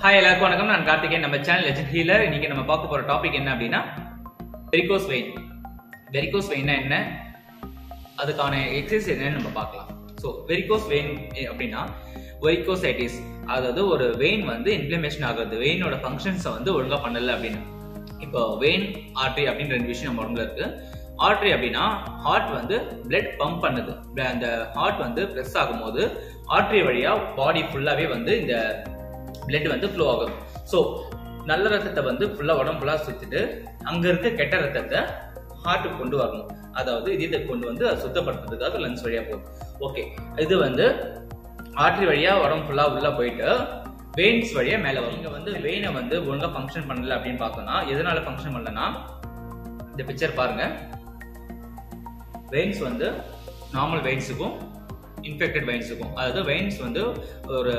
hi எல்லாருக்கும் வணக்கம் நான் கார்த்திகேயன் நம்ம சேனல் லெஜண்ட் ஹீலர் இன்னைக்கு நம்ம பார்க்க போற டாபிக் என்ன அப்படின்னா வெரிகோஸ் வெயின் வெரிகோஸ் வெயின்னா என்ன அதுக்கான எக்ஸசைஸ் என்னன்னு நம்ம பார்க்கலாம் ஸோ வெரிகோஸ் வெயின் அப்படின்னா வெரிகோசைட்டிஸ் அதாவது ஒரு வெயின் வந்து இன்ஃப்ளமேஷன் ஆகுறது வெயினோட ஃபங்க்ஷன்ஸை வந்து ஒழுங்கா பண்ணல அப்படின்னு இப்போ வெயின் ஆர்ட்ரி அப்படின்னு ரெண்டு விஷயம் நம்ம உடம்புல இருக்கு ஆர்ட்ரி அப்படின்னா ஹார்ட் வந்து பிளட் பம்ப் பண்ணுது அந்த ஹார்ட் வந்து ப்ரெஸ் ஆகும்போது ஆர்ட்ரி வழியா பாடி ஃபுல்லாவே வந்து இந்த பிளட் வந்து ஃப்ளோ ஆகும் ஸோ நல்ல ரத்தத்தை வந்து ஃபுல்லாக உடம்பு ஃபுல்லாக சுற்றிட்டு அங்கே இருக்க கெட்ட ரத்தத்தை ஹார்ட்டுக்கு கொண்டு வரணும் அதாவது இதயத்தை கொண்டு வந்து அதை சுத்தப்படுத்துறதுக்காக லங்ஸ் வழியாக போகும் ஓகே இது வந்து ஆர்ட்ரி வழியாக உடம்பு ஃபுல்லாக உள்ளே போயிட்டு வெயின்ஸ் வழியாக மேலே வரும் இங்கே வந்து வெயினை வந்து ஒழுங்காக ஃபங்க்ஷன் பண்ணல அப்படின்னு பார்த்தோம்னா எதனால ஃபங்க்ஷன் பண்ணலன்னா இந்த பிக்சர் பாருங்க வெயின்ஸ் வந்து நார்மல் வெயின்ஸுக்கும் இன்ஃபெக்டட் வெயின்ஸுக்கும் அதாவது வெயின்ஸ் வந்து ஒரு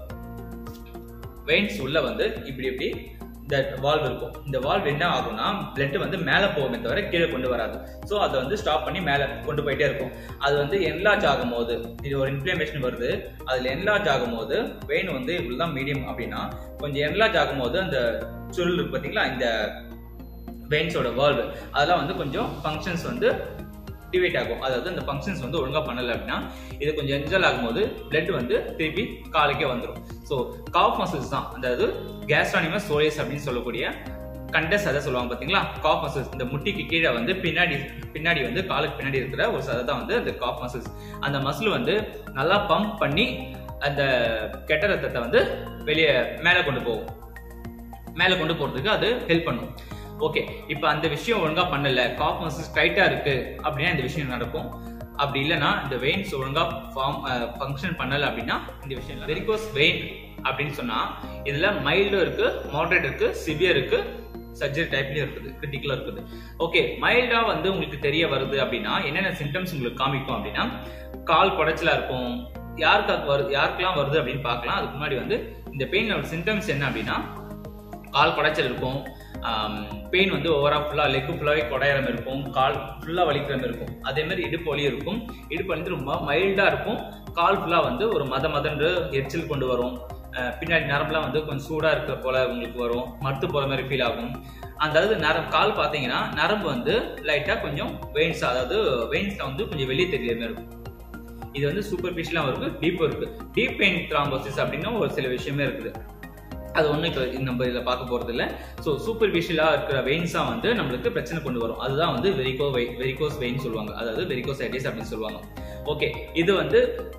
வெயின்ஸ் உள்ள வந்து இப்படி இப்படி இந்த வால்வ் இருக்கும் இந்த வால்வ் என்ன ஆகும்னா பிளட் வந்து மேலே போகுமே தவிர கீழே கொண்டு வராது ஸோ அதை வந்து ஸ்டாப் பண்ணி மேலே கொண்டு போயிட்டே இருக்கும் அது வந்து என்லார்ஜ் ஆகும்போது இது ஒரு இன்ஃப்ளமேஷன் வருது அதில் என்லார்ஜ் ஆகும்போது வெயின் வந்து இவ்வளோதான் மீடியம் அப்படின்னா கொஞ்சம் என்லார்ஜ் ஆகும்போது அந்த சுருள் இருக்கு பார்த்தீங்களா இந்த வெயின்ஸோட வால்வ் அதெல்லாம் வந்து கொஞ்சம் ஃபங்க்ஷன்ஸ் வந்து டிவைட் ஆகும் அதாவது அந்த ஃபங்க்ஷன்ஸ் வந்து ஒழுங்காக பண்ணலை அப்படின்னா இது கொஞ்சம் என்ஜால் ஆகும்போது பிளட் வந்து திருப்பி காலுக்கே வந்துடும் ஸோ காஃப் மசில்ஸ் தான் அதாவது கேஸ்ட்ரானிமஸ் சோலியஸ் அப்படின்னு சொல்லக்கூடிய கண்டஸ் அதை சொல்லுவாங்க பார்த்தீங்களா காஃப் மசில்ஸ் இந்த முட்டிக்கு கீழே வந்து பின்னாடி பின்னாடி வந்து காலுக்கு பின்னாடி இருக்கிற ஒரு சதை தான் வந்து அந்த காஃப் மசில்ஸ் அந்த மசில் வந்து நல்லா பம்ப் பண்ணி அந்த கெட்ட ரத்தத்தை வந்து வெளியே மேலே கொண்டு போகும் மேலே கொண்டு போகிறதுக்கு அது ஹெல்ப் பண்ணும் ஓகே இப்போ அந்த விஷயம் ஒழுங்கா பண்ணல காஃப் மசில்ஸ் டைட்டா இருக்கு அப்படின்னா இந்த விஷயம் நடக்கும் அப்படி இல்லைன்னா இந்த வெயின்ஸ் ஒழுங்கா ஃபார்ம் ஃபங்க்ஷன் பண்ணல அப்படின்னா இந்த விஷயம் இல்லை வெரிகோஸ் வெயின் அப்படின்னு சொன்னா இதுல மைல்டும் இருக்கு மாடரேட் இருக்கு சிவியர் இருக்கு சர்ஜரி டைப்லயும் இருக்குது கிரிட்டிக்கலா இருக்குது ஓகே மைல்டா வந்து உங்களுக்கு தெரிய வருது அப்படின்னா என்னென்ன சிம்டம்ஸ் உங்களுக்கு காமிக்கும் அப்படின்னா கால் குடைச்சலா இருக்கும் யாருக்கு வருது யாருக்கெல்லாம் வருது அப்படின்னு பார்க்கலாம் அதுக்கு முன்னாடி வந்து இந்த பெயினோட சிம்டம்ஸ் என்ன அப்படின்னா கால் குடைச்சல் இருக்கும் பெயின் வந்து ஓவரா ஃபுல்லாக லெக்கு ஃபுல்லாகவே குடையிற மாதிரி இருக்கும் கால் ஃபுல்லாக வலிக்கிற மாதிரி இருக்கும் அதே மாதிரி இடுப்பு வலி இருக்கும் இடுப்பு வந்து ரொம்ப மைல்டாக இருக்கும் கால் ஃபுல்லாக வந்து ஒரு மத மதன்று எரிச்சல் கொண்டு வரும் பின்னாடி நரம்புலாம் வந்து கொஞ்சம் சூடாக இருக்கிற போல உங்களுக்கு வரும் மறுத்து போகிற மாதிரி ஃபீல் ஆகும் அதாவது நரம் கால் பார்த்தீங்கன்னா நரம்பு வந்து லைட்டாக கொஞ்சம் வெயின்ஸ் அதாவது வெயின்ஸில் வந்து கொஞ்சம் வெளியே தெரியுற மாதிரி இருக்கும் இது வந்து சூப்பர்ஃபிஷியலாகவும் இருக்குது டீப்பும் இருக்குது டீப் பெயின் த்ராம்போசிஸ் அப்படின்னு ஒரு சில விஷயமே இருக்குது அது ஒன்றும் இப்போ நம்ம இதில் பார்க்க போகிறது இல்லை ஸோ சூப்பர் விஷுவலாக இருக்கிற வெயின்ஸாக வந்து நம்மளுக்கு பிரச்சனை கொண்டு வரும் அதுதான் வந்து வெரிகோ வெய் வெரிகோஸ் வெயின் சொல்லுவாங்க அதாவது வெரிகோசைட்டிஸ் அப்படின்னு சொல்லுவாங்க ஓகே இது வந்து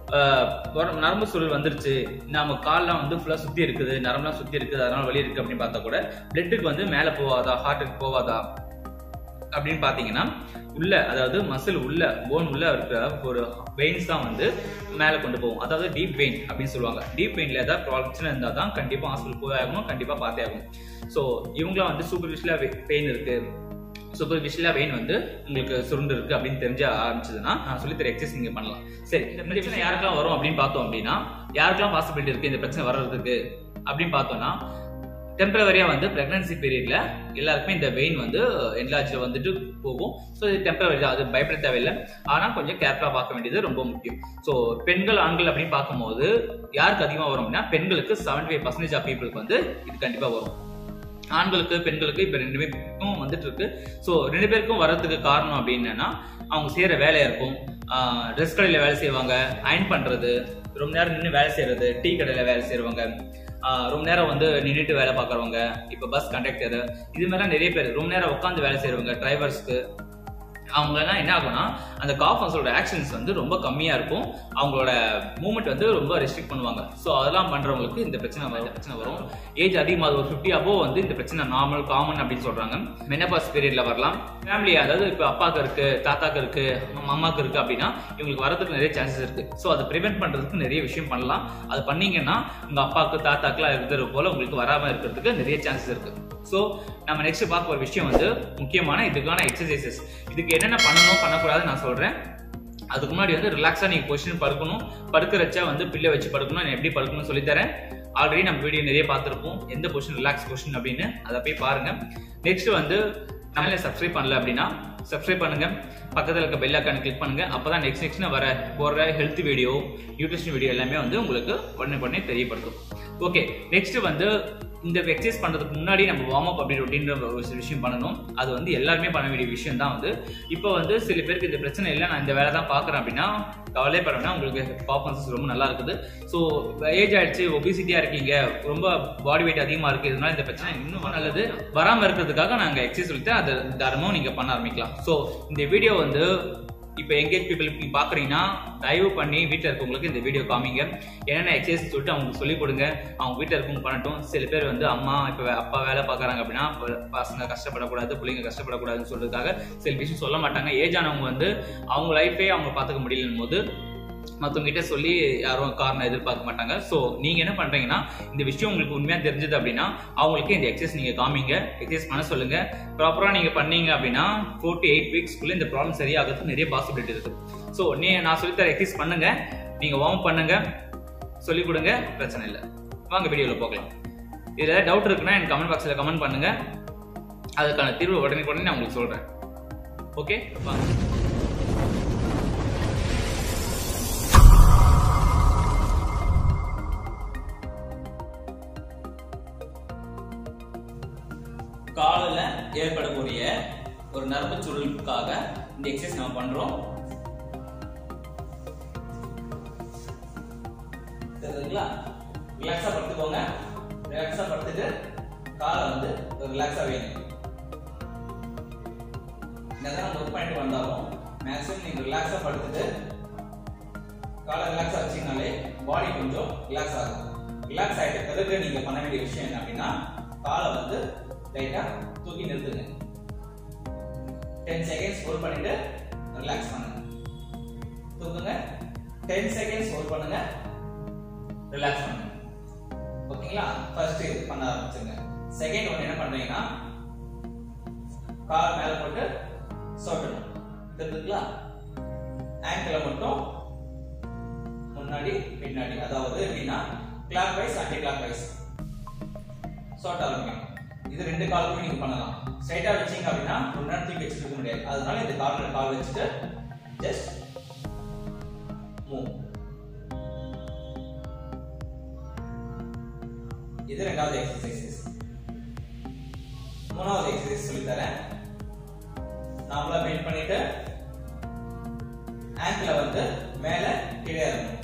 நரம்பு சுருள் வந்துருச்சு நம்ம கால்லாம் வந்து ஃபுல்லாக சுற்றி இருக்குது நரம்புலாம் சுற்றி இருக்குது அதனால வலி இருக்குது அப்படின்னு பார்த்தா கூட பிளட்டுக்கு வந்து மேலே போவாதா ஹார்ட்டுக்கு போவாதா அப்படின்னு பார்த்தீங்கன்னா உள்ள அதாவது மசில் உள்ள போன் உள்ள இருக்கிற ஒரு வெயின்ஸ் தான் வந்து மேலே கொண்டு போகும் அதாவது டீப் வெயின் அப்படின்னு சொல்லுவாங்க டீப் வெயின்ல ஏதாவது பிரச்சனை இருந்தால் தான் கண்டிப்பாக ஹாஸ்பிட்டல் போய் ஆகணும் கண்டிப்பாக பார்த்தே ஆகும் ஸோ இவங்களாம் வந்து சூப்பர்ஃபிஷியலாக பெயின் இருக்கு சூப்பர்ஃபிஷியலாக வெயின் வந்து உங்களுக்கு சுருண்டு இருக்கு அப்படின்னு தெரிஞ்ச ஆரம்பிச்சதுன்னா நான் சொல்லி தர எக்ஸசைஸ் நீங்க பண்ணலாம் சரி இந்த பிரச்சனை யாருக்கெல்லாம் வரும் அப்படின்னு பார்த்தோம் அப்படின்னா யாருக்கெல்லாம் பாசிபிலிட்டி இருக்கு இந்த பிரச்சனை வர்றதுக்கு அப்படின்னு பார்த்தோம்னா டெம்பரவரியா வந்து பிரெக்னன்சி பீரியட்ல எல்லாருக்குமே இந்த வெயின் வந்து என்லார்ஜில் வந்துட்டு போகும் ஸோ இது டெம்பரவரி அது பயப்பட தேவையில்லை ஆனால் கொஞ்சம் கேர்ஃபுல்லாக பார்க்க வேண்டியது ரொம்ப முக்கியம் ஸோ பெண்கள் ஆண்கள் அப்படின்னு பார்க்கும்போது யாருக்கு அதிகமாக வரும் அப்படின்னா பெண்களுக்கு செவன்டி ஃபைவ் பர்சன்டேஜ் ஆஃப் பீப்புளுக்கு வந்து இது கண்டிப்பாக வரும் ஆண்களுக்கு பெண்களுக்கு இப்போ ரெண்டு பேருக்கும் வந்துட்டு இருக்கு ஸோ ரெண்டு பேருக்கும் வர்றதுக்கு காரணம் அப்படின்னா அவங்க செய்கிற வேலையாக இருக்கும் ட்ரெஸ் கடையில் வேலை செய்வாங்க அயன் பண்ணுறது ரொம்ப நேரம் நின்று வேலை செய்கிறது டீ கடையில் வேலை செய்கிறவங்க ரொம்ப நேரம் வந்து நின்றுட்டு வேலை பார்க்குறவங்க இப்போ பஸ் கண்டக்டர் இது மாதிரிலாம் நிறைய பேர் ரொம்ப நேரம் உட்காந்து வேலை செய்கிறவங்க டிரைவர்ஸ்க்கு அவங்கெல்லாம் என்ன ஆகும்னா அந்த காஃப் மசிலோட ஆக்ஷன்ஸ் வந்து ரொம்ப கம்மியாக இருக்கும் அவங்களோட மூமெண்ட் வந்து ரொம்ப ரெஸ்ட்ரிக்ட் பண்ணுவாங்க ஸோ அதெல்லாம் பண்ணுறவங்களுக்கு இந்த பிரச்சனை வரும் பிரச்சனை வரும் ஏஜ் அதிகமாக ஒரு ஃபிஃப்டி அபோவ் வந்து இந்த பிரச்சனை நார்மல் காமன் அப்படின்னு சொல்கிறாங்க மெனபாஸ் பீரியடில் வரலாம் ஃபேமிலி அதாவது இப்போ அப்பாவுக்கு இருக்கு தாத்தாக்கு இருக்கு அம்மாவுக்கு இருக்கு அப்படின்னா இவங்களுக்கு வரதுக்கு நிறைய சான்சஸ் இருக்கு ஸோ அதை ப்ரிவென்ட் பண்ணுறதுக்கு நிறைய விஷயம் பண்ணலாம் அது பண்ணீங்கன்னா உங்கள் அப்பாவுக்கு தாத்தாக்குலாம் இருக்கிறது போல உங்களுக்கு வராமல் இருக்கிறதுக்கு நிறைய சான்சஸ் இருக்கு ஸோ நம்ம நெக்ஸ்ட் பார்க்க ஒரு விஷயம் வந்து முக்கியமான இதுக்கான எக்ஸசைசஸ் இதுக்கு என்னென்ன பண்ணணும் பண்ணக்கூடாதுன்னு நான் சொல்கிறேன் அதுக்கு முன்னாடி வந்து ரிலாக்ஸாக நீங்கள் பொசிஷன் படுக்கணும் படுக்கிறச்சா வந்து பிள்ளை வச்சு படுக்கணும் நான் எப்படி படுக்கணும்னு சொல்லித்தரேன் ஆல்ரெடி நம்ம வீடியோ நிறைய பார்த்துருப்போம் எந்த பொசிஷன் ரிலாக்ஸ் பொசிஷன் அப்படின்னு அதை போய் பாருங்க நெக்ஸ்ட் வந்து சேனலை சப்ஸ்கிரைப் பண்ணல அப்படின்னா சப்ஸ்கிரைப் பண்ணுங்க பக்கத்தில் இருக்க பெல் ஐக்கானை கிளிக் பண்ணுங்க அப்பதான் நெக்ஸ்ட் நெக்ஸ்ட் வர போடுற ஹெல்த் வீடியோ நியூட்ரிஷன் வீடியோ எல்லாமே வந்து உங்களுக்கு உடனே உடனே தெரியப்படுத்தும் ஓகே நெக்ஸ்ட் வந்து இந்த எக்ஸசைஸ் பண்றதுக்கு முன்னாடி நம்ம வார்ம் அப் அப்படி ரொட்டீன்ற ஒரு சில விஷயம் பண்ணணும் அது வந்து எல்லாருமே பண்ண வேண்டிய விஷயம் தான் வந்து இப்போ வந்து சில பேருக்கு இந்த பிரச்சனை இல்லை நான் இந்த வேலை தான் பார்க்குறேன் அப்படின்னா கவலை படம்னா உங்களுக்கு பர்ஃபார்மன்ஸ் ரொம்ப நல்லா இருக்குது ஸோ ஏஜ் ஆயிடுச்சு ஒபிசிட்டியாக இருக்கீங்க ரொம்ப பாடி வெயிட் அதிகமாக இருக்குது இதனால இந்த பிரச்சனை இன்னும் நல்லது வராமல் இருக்கிறதுக்காக நாங்கள் எக்ஸசைஸ் சொல்லிட்டு அதை தரமும் நீங்கள் பண்ண ஆரம்பிக்கலாம் ஸோ இந்த வீடியோ வந்து இப்போ எங்கேஜ் பீப்புள் நீங்கள் பார்க்குறீங்கன்னா தயவு பண்ணி வீட்டில் இருக்கவங்களுக்கு இந்த வீடியோ காமிங்க என்னென்ன எக்ஸசைஸ் சொல்லிட்டு அவங்களுக்கு சொல்லிக் கொடுங்க அவங்க வீட்டில் இருக்கவங்க பண்ணட்டும் சில பேர் வந்து அம்மா இப்போ அப்பா வேலை பார்க்குறாங்க அப்படின்னா ப- பசங்க கஷ்டப்படக்கூடாது பிள்ளைங்க கஷ்டப்படக்கூடாதுன்னு சொல்றதுக்காக சில விஷயம் சொல்ல மாட்டாங்க ஏஜ் ஆனவங்க வந்து அவங்க லைஃபே அவங்க பார்த்துக்க முடியலன்னும் போது மற்றவங்க கிட்ட சொல்லி யாரும் காரணம் எதிர்பார்க்க மாட்டாங்க ஸோ நீங்கள் என்ன பண்ணுறீங்கன்னா இந்த விஷயம் உங்களுக்கு உண்மையாக தெரிஞ்சது அப்படின்னா அவங்களுக்கு இந்த எக்ஸசைஸ் நீங்கள் காமிங்க எக்ஸசைஸ் பண்ண சொல்லுங்க ப்ராப்பராக நீங்கள் பண்ணீங்க அப்படின்னா ஃபோர் டு எயிட் வீக்ஸ்க்குள்ளே இந்த ப்ராப்ளம் சரியாகிறதுக்கு நிறைய பாசிபிலிட்டி இருக்குது ஸோ நீ நான் சொல்லித்தர எக்ஸசைஸ் பண்ணுங்க நீங்கள் வார்ம் பண்ணுங்க சொல்லிக் கொடுங்க பிரச்சனை இல்லை வாங்க வீடியோவில் போகலாம் இதில் ஏதாவது டவுட் இருக்குன்னா எனக்கு கமெண்ட் பாக்ஸில் கமெண்ட் பண்ணுங்க அதுக்கான தீர்வு உடனே உடனே நான் உங்களுக்கு சொல்கிறேன் ஓகே வாங்க காலில் ஏற்படக்கூடிய ஒரு நரம்பு சுருளுக்காக இந்த எக்ஸசைஸ் நம்ம பண்றோம் தெரியுதுங்களா ரிலாக்ஸா படுத்துக்கோங்க ரிலாக்ஸா படுத்துட்டு காலை வந்து ரிலாக்ஸா வேணும் என்னதான் நம்ம ஒர்க் பண்ணிட்டு வந்தாலும் மேக்ஸிமம் நீங்க ரிலாக்ஸா படுத்துட்டு காலை ரிலாக்ஸா வச்சீங்கனாலே பாடி கொஞ்சம் ரிலாக்ஸ் ஆகும் ரிலாக்ஸ் ஆயிட்ட பிறகு நீங்க பண்ண வேண்டிய விஷயம் என்ன அப்படின்னா காலை வந்து லைட்டா தூக்கி நிறுத்துங்க டென் செகண்ட்ஸ் ஹோல்ட் பண்ணிட்டு ரிலாக்ஸ் பண்ணுங்க தூக்குங்க டென் செகண்ட்ஸ் ஹோல்ட் பண்ணுங்க ரிலாக்ஸ் பண்ணுங்க ஓகேங்களா ஃபர்ஸ்ட் இது பண்ண ஆரம்பிச்சுங்க செகண்ட் ஒன் என்ன பண்றீங்கன்னா கால் மேல போட்டு சொட்டணும் தெரிஞ்சுங்களா ஆங்கிள மட்டும் முன்னாடி பின்னாடி அதாவது எப்படின்னா clockwise anticlockwise short ஆரம்பிக்கும் இது ரெண்டு காலுக்குமே நீங்க பண்ணலாம் ஸ்ட்ரைட்டா வச்சீங்க அப்படின்னா ஒரு நேரம் தூக்கி வச்சுட்டு இருக்க முடியாது அதனால இந்த கால்ல கால் வச்சுட்டு ஜஸ்ட் மூவ் இது ரெண்டாவது எக்ஸசைசஸ் மூணாவது எக்ஸசைஸ் சொல்லி தரேன் நாமளா பெயிண்ட் பண்ணிட்டு ஆங்கிள வந்து மேல கீழே இறங்கணும்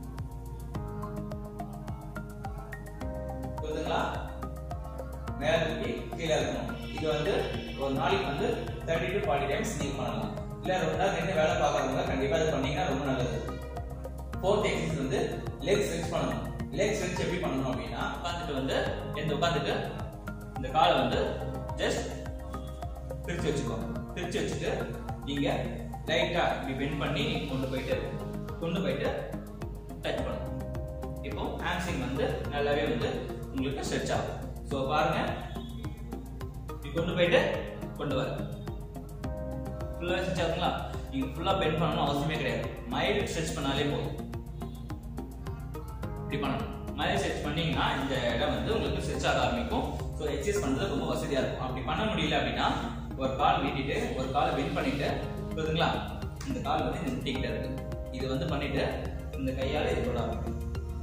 புரியுதுங்களா மேல தூக்கி கீழே இருக்கணும் இது வந்து ஒரு நாளைக்கு வந்து தேர்ட்டி டு ஃபார்ட்டி டைம்ஸ் நீங்க பண்ணலாம் இல்ல ரொம்ப நேரம் நின்று வேலை பார்க்கறவங்க கண்டிப்பா இது பண்ணீங்கன்னா ரொம்ப நல்லது ஃபோர்த் எக்ஸசைஸ் வந்து லெக் ஸ்ட்ரெச் பண்ணணும் லெக் ஸ்ட்ரெச் எப்படி பண்ணணும் அப்படின்னா உட்காந்துட்டு வந்து எந்த உட்காந்துட்டு இந்த காலை வந்து ஜஸ்ட் பிரிச்சு வச்சுக்கோங்க பிரிச்சு வச்சுட்டு நீங்க லைட்டா இப்படி பெண்ட் பண்ணி கொண்டு போயிட்டு கொண்டு போயிட்டு டச் பண்ணணும் இப்போ ஹேம்ஸ்ட்ரிங் வந்து நல்லாவே வந்து உங்களுக்கு ஸ்ட்ரெச் ஆகும் ஸோ பாருங்க இப்படி கொண்டு போயிட்டு கொண்டு வர ஃபுல்லாக ஸ்ட்ரெச் ஆகுங்களா நீங்க ஃபுல்லா பெண்ட் பண்ணணும் அவசியமே கிடையாது மைல்டு ஸ்ட்ரெச் பண்ணாலே போதும் இப்படி பண்ணணும் மைல்டு ஸ்ட்ரெச் பண்ணீங்கன்னா இந்த இடம் வந்து உங்களுக்கு ஸ்ட்ரெச் ஆக ஆரம்பிக்கும் ஸோ எக்ஸசைஸ் பண்றது ரொம்ப வசதியா இருக்கும் அப்படி பண்ண முடியல அப்படின்னா ஒரு கால் நீட்டிட்டு ஒரு காலை பெண்ட் பண்ணிட்டு புரியுதுங்களா இந்த கால் வந்து இந்த முட்டிக்கிட்ட இருக்கு இது வந்து பண்ணிட்டு இந்த கையால இது தொட ஆரம்பிக்கும்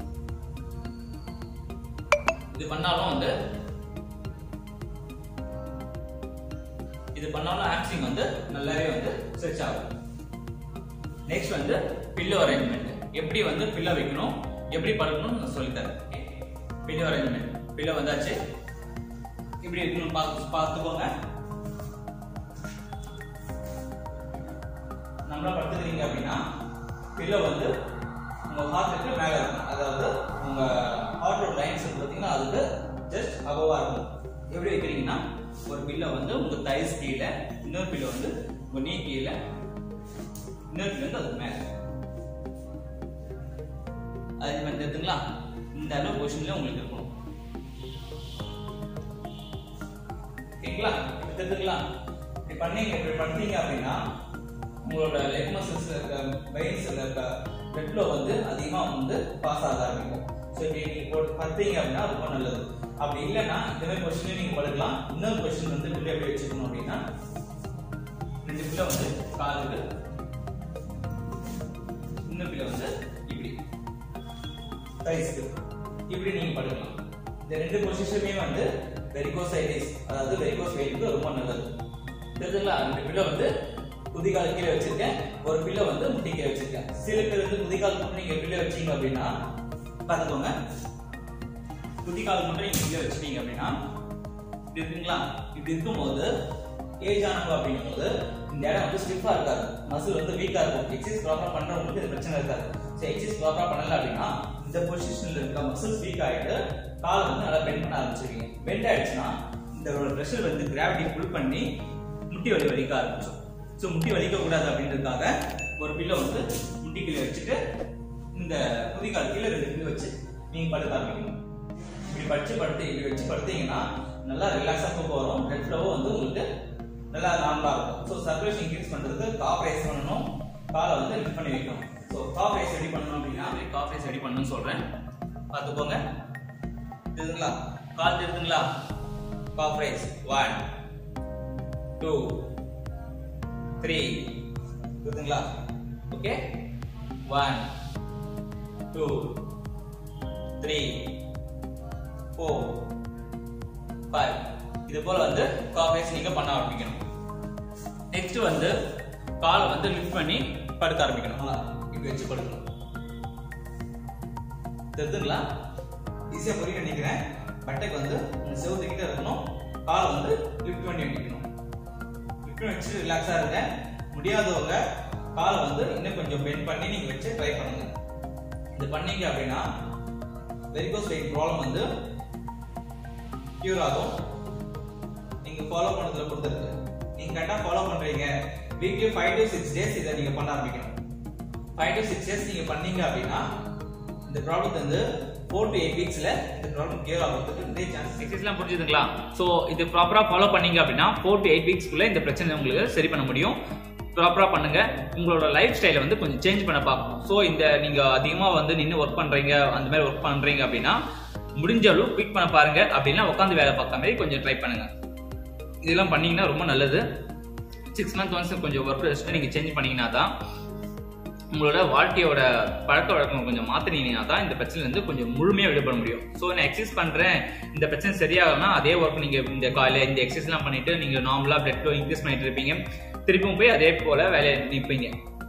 இது பண்ணாலும் வந்து இது பண்ணாலும் ஆக்சிங் வந்து நல்லாவே வந்து ஸ்ட்ரெச் ஆகும் நெக்ஸ்ட் வந்து பில்லோ அரேஞ்ச்மெண்ட் எப்படி வந்து பில்லோ வைக்கணும் எப்படி படுக்கணும்னு நான் சொல்லித்தரேன் பில்லோ அரேஞ்ச்மெண்ட் பில்லோ வந்தாச்சு இப்படி இருக்கணும் பார்த்து பார்த்துக்கோங்க நம்மளா படுத்துக்கிறீங்க அப்படின்னா பில்லோ வந்து உங்க ஹார்ட்டுக்கு மேல இருக்கும் அதாவது உங்க ஹார்ட்டோட லைன்ஸ் பார்த்தீங்கன்னா அதுக்கு ஜஸ்ட் அபவா இருக்கும் எப்படி வைக்கிறீங்கன்னா ஒரு பில்லோ வந்து உங்க தைஸ் கீழே இன்னொரு பில்லோ வந்து உங்க நீ கீழே இன்னொரு பில்லோ வந்து அதுக்கு மேல அது மாதிரி தெரியுதுங்களா இந்த அளவு பொசிஷன்ல உங்களுக்கு இருக்கணும் ஓகேங்களா இப்ப தெரிஞ்சுங்களா இப்படி பண்ணீங்க இப்படி பண்ணீங்க அப்படின்னா உங்களோட லெக் மசில்ஸ் இருக்க வெயின்ஸ்ல இருக்க பிளட் ஃப்ளோ வந்து அதிகமா வந்து பாஸ் ஆக ஆரம்பிக்கும் ஸோ இப்படி நீங்க போட்டு பத்தீங்க அப்படின்னா ரொம்ப நல்லது அப்படி இல்லைன்னா இந்த மாதிரி கொஸ்டின் நீங்க படுக்கலாம் இன்னொரு கொஸ்டின் வந்து பிள்ளை எப்படி வச்சுக்கணும் அப்படின்னா ரெண்டு பிள்ளை வந்து காலுக்கு இன்னொரு பிள்ளை வந்து இப்படி தைஸ்க்கு இப்படி நீங்க படுக்கலாம் இந்த ரெண்டு பொசிஷனுமே வந்து வெரிகோசைட்டிஸ் அதாவது வெரிகோஸ் வெயிலுக்கு ரொம்ப நல்லது தெரியுதுங்களா ரெண்டு பில்லோ வந்து குதிகால் கீழே வச்சிருக்கேன் ஒரு பில்லோ வந்து முட்டி கீழே வச்சிருக்கேன் சில பேர் வந்து குதிகால் மட்டும் நீங்க பில்லோ வச்சீங்க அப்படின்னா பார்த்துக்கோங்க குதிகால் மட்டும் நீங்க கீழே வச்சிட்டீங்க அப்படின்னா இப்படி இருக்குங்களா இப்படி இருக்கும்போது ஏஜ் ஆனவங்க அப்படிங்கும்போது இந்த இடம் வந்து ஸ்டிஃபா இருக்காது மசில் வந்து வீக்கா இருக்கும் எக்ஸசைஸ் ப்ராப்பரா பண்றவங்களுக்கு இது பிரச்சனை இருக்காது ஸோ எக்ஸசைஸ் ப்ராப்பரா பண்ணல அப்படின்னா இந்த பொசிஷன்ல இருக்க மசில்ஸ் வீக் ஆயிட்டு கால் வந்து நல்லா பெண்ட் பண்ண ஆரம்பிச்சிருக்கீங்க பெண்ட் ஆயிடுச்சுன்னா இந்த ப்ரெஷர் வந்து கிராவிட்டி புல் பண்ணி முட்டி வலி வலிக்க ஆரம்பிச்சோம் ஸோ முட்டி வலிக்க கூடாது அப்படின்றதுக்காக ஒரு பில்லை வந்து முட்டி கீழே வச்சுட்டு இந்த குதிகால் கீழே ரெண்டு பில்லு வச்சு நீங்க படுக்க ஆரம்பிக்கணும் இப்படி படிச்சு படுத்து இப்படி வச்சு படுத்தீங்கன்னா நல்லா ரிலாக்ஸாக தூக்கம் வரும் பிளட் ஃப்ளோவும் வந்து உங்களுக்கு நல்லா நார்மலாக இருக்கும் ஸோ சர்க்குலேஷன் இன்க்ரீஸ் பண்ணுறதுக்கு காஃப் ரைஸ் பண்ணணும் காலை வந்து லிஃப்ட் பண்ணி வைக்கணும் ஸோ காஃப் ரைஸ் ரெடி பண்ணணும் அப்படின்னா காஃப் ரைஸ் ரெடி பண்ணணும்னு சொல்கிறேன் பார்த்துக்கோங்க தெரியுதுங்களா கால் தெரியுதுங்களா calf raise one two three புரியுதுங்களா okay one two three four five இது போல வந்து காஃபேஸ் நீங்க பண்ண ஆரம்பிக்கணும் நெக்ஸ்ட் வந்து காலை வந்து லிஃப்ட் பண்ணி படுக்க ஆரம்பிக்கணும் ஆ, இப்படி வச்சு படுக்கணும் தெரியுதுங்களா ஈஸியா புரிய நினைக்கிறேன் பட்டைக்கு வந்து உங்க செவுத்து கிட்ட இருக்கணும் காலை வந்து லிஃப்ட் பண்ணி வைக்கணும் லிஃப்ட் பண்ணி வச்சு ரிலாக்ஸா இருங்க முடியாதவங்க காலை வந்து இன்னும் கொஞ்சம் பெண்ட் பண்ணி நீங்க வச்சு ட்ரை பண்ணுங்க இது பண்ணீங்க அப்படின்னா வெரிகோஸ் வெயின் ப்ராப்ளம் வந்து கியூர் ஆகும் நீங்க ஃபாலோ பண்ணதுல பொறுத்திருக்கு நீங்க கரெக்டா ஃபாலோ பண்றீங்க weekly five to six days இதை நீங்க பண்ண ஆரம்பிக்கணும் ஃபைவ் டு சிக்ஸ் டேஸ் நீங்க பண்ணீங்க அப்படின்னா இந்த ப்ராப்ளம் வந்து ஃபோர் டு எயிட் வீக்ஸ்ல இந்த ப்ராப்ளம் கியூர் ஆகிறதுக்கு நிறைய சான்சஸ் எக்ஸசைஸ்லாம் புரிஞ்சுதுங்களா ஸோ இது ப்ராப்பரா ஃபாலோ பண்ணீங்க அப்படின்னா ஃபோர் டு எயிட் வீக்ஸ்க்குள்ள இந்த பிரச்சனை உங்களுக்கு சரி பண்ண முடியும் ப்ராப்பரா பண்ணுங்க உங்களோட லைஃப் ஸ்டைலை வந்து கொஞ்சம் சேஞ்ச் பண்ண பார்க்கணும் ஸோ இந்த நீங்க அதிகமா வந்து நின்று ஒர்க் பண்றீங்க அந்த மாதிரி ஒர்க் பண்றீங்க அப்படின்னா முடிஞ்ச அளவு குவிக் பண்ண பாருங்க அப்படின்னா உட்காந்து வேலை பார்க்க மாதிரி கொஞ்சம் ட்ரை பண்ணுங்க இதெல்லாம் பண்ணீங்கன்னா ரொம்ப நல்லது சிக்ஸ் மந்த் ஒன்ஸ் கொஞ்சம் ஒர்க் ரெஸ்ட் நீங்கள் சேஞ்ச் பண்ணீங்கன்னா தான் உங்களோட வாழ்க்கையோட பழக்க வழக்கம் கொஞ்சம் மாற்றினீங்கன்னா தான் இந்த பிரச்சனைலேருந்து கொஞ்சம் முழுமையாக விடுபட முடியும் ஸோ நான் எக்ஸசைஸ் பண்ணுறேன் இந்த பிரச்சனை சரியாகனா அதே ஒர்க் நீங்கள் இந்த காலையில் இந்த எக்ஸசைஸ்லாம் பண்ணிட்டு நீங்கள் நார்மலாக பிளட் ஃப்ளோ இன்க்ரீஸ் பண்ணிட்டு இருப்பீங்க திருப்பியும் போய் அதே போல் வேலையை நிற்பீங்க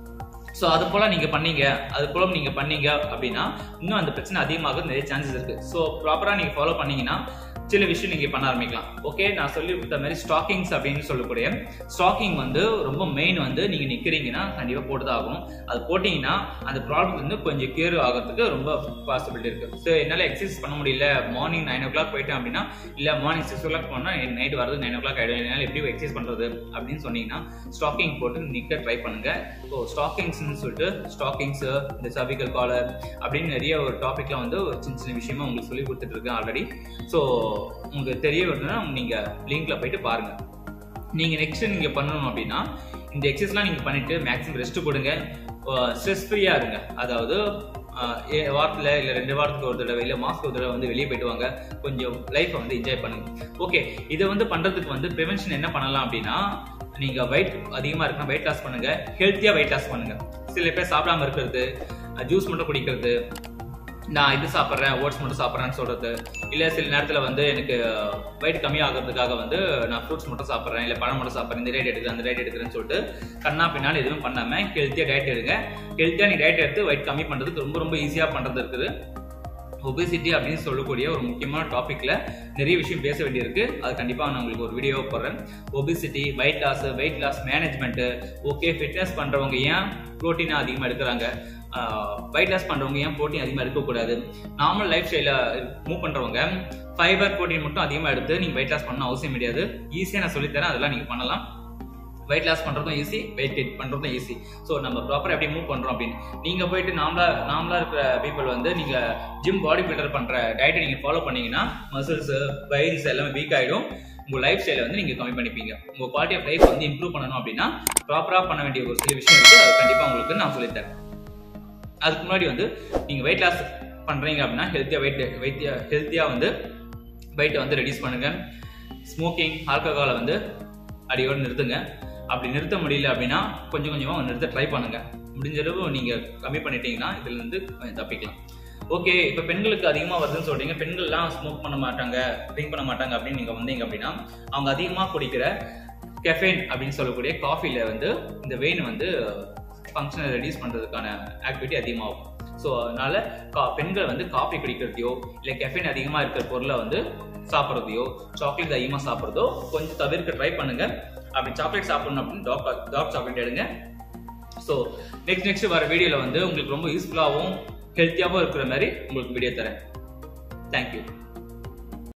ஸோ அது போல நீங்க பண்ணீங்க அது போல நீங்க பண்ணீங்க அப்படின்னா இன்னும் அந்த பிரச்சனை அதிகமாக நிறைய சான்சஸ் இருக்கு ஸோ ப்ராப்பரா நீங்க ஃபாலோ பண்ணீங்கன்னா சில விஷயம் நீங்க பண்ண ஆரம்பிக்கலாம் ஓகே நான் சொல்லி கொடுத்த மாதிரி ஸ்டாக்கிங்ஸ் அப்படின்னு சொல்லக்கூடிய ஸ்டாக்கிங் வந்து ரொம்ப மெயின் வந்து நீங்க நிக்கிறீங்கன்னா கண்டிப்பா போட்டுதான் ஆகணும் அது போட்டீங்கன்னா அந்த ப்ராப்ளம் வந்து கொஞ்சம் கியூர் ஆகிறதுக்கு ரொம்ப பாசிபிலிட்டி இருக்கு ஸோ என்னால எக்ஸசைஸ் பண்ண முடியல மார்னிங் நைன் ஓ கிளாக் போயிட்டேன் அப்படின்னா இல்ல மார்னிங் சிக்ஸ் ஓ கிளாக் போனா நைட் வரது நைன் ஓ கிளாக் ஆயிடும் என்னால எப்படி எக்ஸசைஸ் பண்றது அப்படின்னு சொன்னீங்கன்னா ஸ்டாக்கிங் போட்டு நிக்க ட்ரை பண்ணுங்க ஸோ ஸ்டாக்கிங்ஸ்னு சொல்லிட்டு ஸ்டாக்கிங்ஸ் இந்த சர்விக்கல் காலர் அப்படின்னு நிறைய ஒரு டாபிக்லாம் வந்து ஒரு சின்ன சின்ன விஷயமா உங்களுக்கு சொல்லி கொடுத்துட்டு இருக்கேன் ஆல்ரெடி ஸோ உங்களுக்கு தெரிய வருதுன்னா நீங்க லிங்க்ல போயிட்டு பாருங்க நீங்க நெக்ஸ்ட் நீங்க பண்ணணும் அப்படின்னா இந்த எக்ஸசைஸ்லாம் நீங்க பண்ணிட்டு மேக்ஸிமம் ரெஸ்ட் கொடுங்க ஸ்ட்ரெஸ் ஃப்ரீயா இருங்க அதாவது ஆஹ் ஏ- வாரத்துல இல்ல ரெண்டு வாரத்துக்கு ஒரு தடவை இல்ல மாசத்துக்கு ஒரு தடவை வந்து வெளியே போயிட்டு வாங்க கொஞ்சம் லைஃப்பை வந்து என்ஜாய் பண்ணுங்க ஓகே இதை வந்து பண்றதுக்கு வந்து ப்ரிவென்ஷன் என்ன பண்ணலாம் அப்படின்னா நீங்க வெயிட் அதிகமா இருக்குன்னா வெயிட் லாஸ் பண்ணுங்க ஹெல்த்தியா வெயிட் லாஸ் பண்ணுங்க சில பேர் சாப்பிடாம இருக்கிறது ஜூஸ் மட்டும் குடிக்கிறது நான் இது சாப்பிட்றேன் ஓட்ஸ் மட்டும் சாப்பிட்றேன்னு சொல்றது இல்லை சில நேரத்தில் வந்து எனக்கு வெயிட் கம்மி ஆகிறதுக்காக வந்து நான் ஃப்ரூட்ஸ் மட்டும் சாப்பிட்றேன் இல்லை பழம் மட்டும் சாப்பிட்றேன் இந்த டயட் எடுக்கிறேன் அந்த டயட் எடுக்கிறேன்னு சொல்லிட்டு கண்ணா பின்னால் எதுவும் பண்ணாமல் ஹெல்த்தியாக டயட் எடுங்க ஹெல்த்தியாக நீ டயட் எடுத்து வெயிட் கம்மி பண்ணுறதுக்கு ரொம்ப ரொம்ப ஈஸியாக பண்ணுறது இருக்குது ஒபிசிட்டி அப்படின்னு சொல்லக்கூடிய ஒரு முக்கியமான டாபிக்ல நிறைய விஷயம் பேச வேண்டியிருக்கு அது கண்டிப்பாக நான் உங்களுக்கு ஒரு வீடியோ போடுறேன் obesity weight loss weight loss management okay fitness பண்றவங்க ஏன் ப்ரோட்டீன் அதிகமாக எடுக்கிறாங்க வெயிட் லாஸ் பண்றவங்க ஏன் ப்ரோட்டீன் அதிகமாக இருக்கக்கூடாது நார்மல் லைஃப் ஸ்டைல மூவ் பண்றவங்க ஃபைபர் ப்ரோட்டீன் மட்டும் அதிகமாக எடுத்து நீங்க வெயிட் லாஸ் பண்ண அவசியம் கிடையாது ஈஸியாக நான் சொல்லித்தரேன் அதெல்லாம் நீங்க பண்ணலாம் வெயிட் லாஸ் பண்றதும் ஈஸி வெயிட் கெட் பண்றதும் ஈஸி ஸோ நம்ம ப்ராப்பரா எப்படி மூவ் பண்றோம் அப்படின்னு நீங்க போயிட்டு நார்மலா நார்மலா இருக்கிற பீப்புள் வந்து நீங்க ஜிம் பாடி பில்டர் பண்ற டயட்டை நீங்க ஃபாலோ பண்ணீங்கன்னா மசில்ஸ் வெயின்ஸ் எல்லாமே வீக் ஆயிடும் உங்க லைஃப் ஸ்டைலை வந்து நீங்க கம்மி பண்ணிப்பீங்க உங்க குவாலிட்டி ஆஃப் லைஃப் வந்து இம்ப்ரூவ் பண்ணணும் அப்படின்னா ப்ராப்பரா பண்ண வேண்டிய ஒரு சில விஷயம் இருக்கு அது கண்டிப்பா உங்களுக்கு நான் சொல்லித்தரேன் அதுக்கு முன்னாடி வந்து நீங்க வெயிட் லாஸ் பண்றீங்க அப்படின்னா ஹெல்த்தியா வெயிட் வெயிட்டியா ஹெல்த்தியா வந்து வெயிட்டை வந்து ரெடியூஸ் பண்ணுங்க ஸ்மோக்கிங் ஆல்கஹாலை வந்து அடியோடு நிறுத்துங்க அப்படி நிறுத்த முடியல அப்படின்னா கொஞ்சம் கொஞ்சமாக நிறுத்த ட்ரை பண்ணுங்க முடிஞ்ச அளவு நீங்க கம்மி பண்ணிட்டீங்கன்னா இதுல இருந்து கொஞ்சம் தப்பிக்கலாம் ஓகே இப்போ பெண்களுக்கு அதிகமாக வருதுன்னு சொல்றீங்க பெண்கள்லாம் ஸ்மோக் பண்ண மாட்டாங்க ட்ரிங்க் பண்ண மாட்டாங்க அப்படின்னு நீங்கள் வந்தீங்க அப்படின்னா அவங்க அதிகமாக குடிக்கிற கெஃபைன் அப்படின்னு சொல்லக்கூடிய காஃபியில் வந்து இந்த வெயின் வந்து ஃபங்க்ஷனை ரெடியூஸ் பண்ணுறதுக்கான ஆக்டிவிட்டி அதிகமாகும் ஸோ அதனால கா பெண்கள் வந்து காஃபி குடிக்கிறதையோ இல்லை கெஃபைன் அதிகமாக இருக்கிற பொருளை வந்து சாப்பிட்றதையோ சாக்லேட் அதிகமாக சாப்பிட்றதோ கொஞ்சம் தவிர்க்க ட்ரை பண்ணுங்க அப்படி சாக்லேட் சாப்பிடணும் அப்படின்னு டாக் டாக் சாக்லேட் எடுங்க ஸோ நெக்ஸ்ட் நெக்ஸ்ட் வர வீடியோவில் வந்து உங்களுக்கு ரொம்ப யூஸ்ஃபுல்லாகவும் ஹெல்த்தியாகவும் இருக்கிற மாதிரி உங்களுக்கு வீடியோ தரேன் தேங்க்யூ